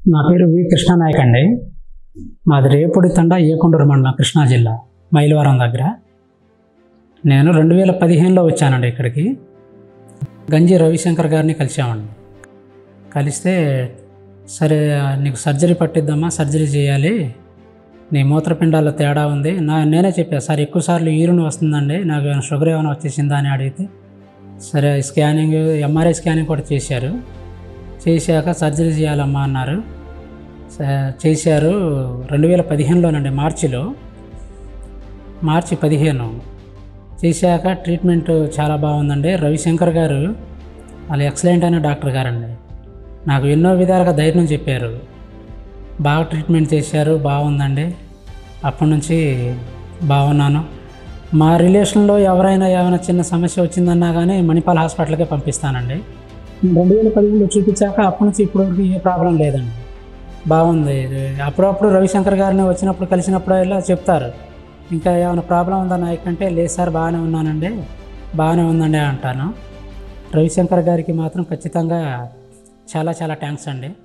నా పేరు వి కృష్ణానాయక్ అండి మాది రేపుడి తండ ఏకొండూరు మండలం కృష్ణా జిల్లా మైలవరం దగ్గర నేను రెండు వేల పదిహేనులో వచ్చానండి ఇక్కడికి గంజి రవిశంకర్ గారిని కలిసామండి కలిస్తే సరే నీకు సర్జరీ పట్టిద్దామా సర్జరీ చేయాలి నీ మూత్రపిండాల్లో తేడా ఉంది నా నేనే చెప్పా సార్ ఎక్కువసార్లు యూరిన్ వస్తుందండి నాకు ఏమైనా షుగర్ ఏమైనా వచ్చేసిందా అని అడిగితే సరే స్కానింగ్ ఎంఆర్ఐ స్కానింగ్ కూడా చేశారు చేశాక సర్జరీ చేయాలమ్మా అన్నారు స- చేశారు రెండు వేల పదిహేనులోనండి మార్చిలో మార్చి పదిహేను చేశాక ట్రీట్మెంట్ చాలా బాగుందండి రవిశంకర్ గారు వాళ్ళు ఎక్సలెంట్ అయిన డాక్టర్ గారండి నాకు ఎన్నో విధాలుగా ధైర్యం చెప్పారు బాగా ట్రీట్మెంట్ చేశారు బాగుందండి అప్పటి నుంచి బాగున్నాను మా రిలేషన్లో ఎవరైనా ఏమైనా చిన్న సమస్య వచ్చిందన్నా కానీ మణిపాల్ హాస్పిటల్కే పంపిస్తానండి రెండు వేల పదిహేనులో చూపించాక అప్పటి నుంచి ఇప్పటి వరకు ఏ ప్రాబ్లం లేదండి బాగుంది ఇది అప్పుడప్పుడు రవిశంకర్ గారిని వచ్చినప్పుడు కలిసినప్పుడు ఇలా చెప్తారు ఇంకా ఏమైనా ప్రాబ్లం ఉందా నాయకంటే లేదు సార్ బాగానే ఉన్నానండి బాగానే ఉందండి అంటాను రవిశంకర్ గారికి మాత్రం ఖచ్చితంగా చాలా చాలా థ్యాంక్స్ అండి